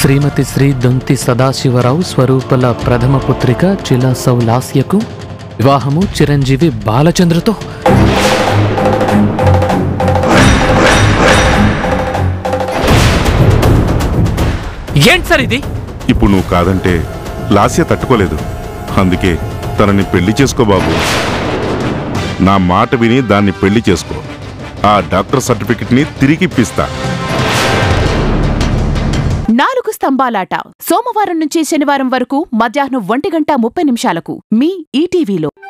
శ్రీమతి శ్రీ దొంతి సదాశివరావు స్వరూపల ప్రథమ పుత్రిక చిలాసౌ లాస్యకు వివాహము చిరంజీవి బాలచంద్రతో ఏంటి సార్ ఇది ఇప్పుడు నువ్వు కాదంటే లాస్య తట్టుకోలేదు అందుకే తనని పెళ్లి చేసుకో బాబు నా మాట విని దాన్ని పెళ్లి చేసుకో ఆ డాక్టర్ సర్టిఫికెట్ని తిరిగి ఇప్పిస్తా నాలుగు స్తంభాలాట సోమవారం నుంచి శనివారం వరకు మధ్యాహ్నం ఒంటి గంట ముప్పై నిమిషాలకు మీ ఈటీవీలో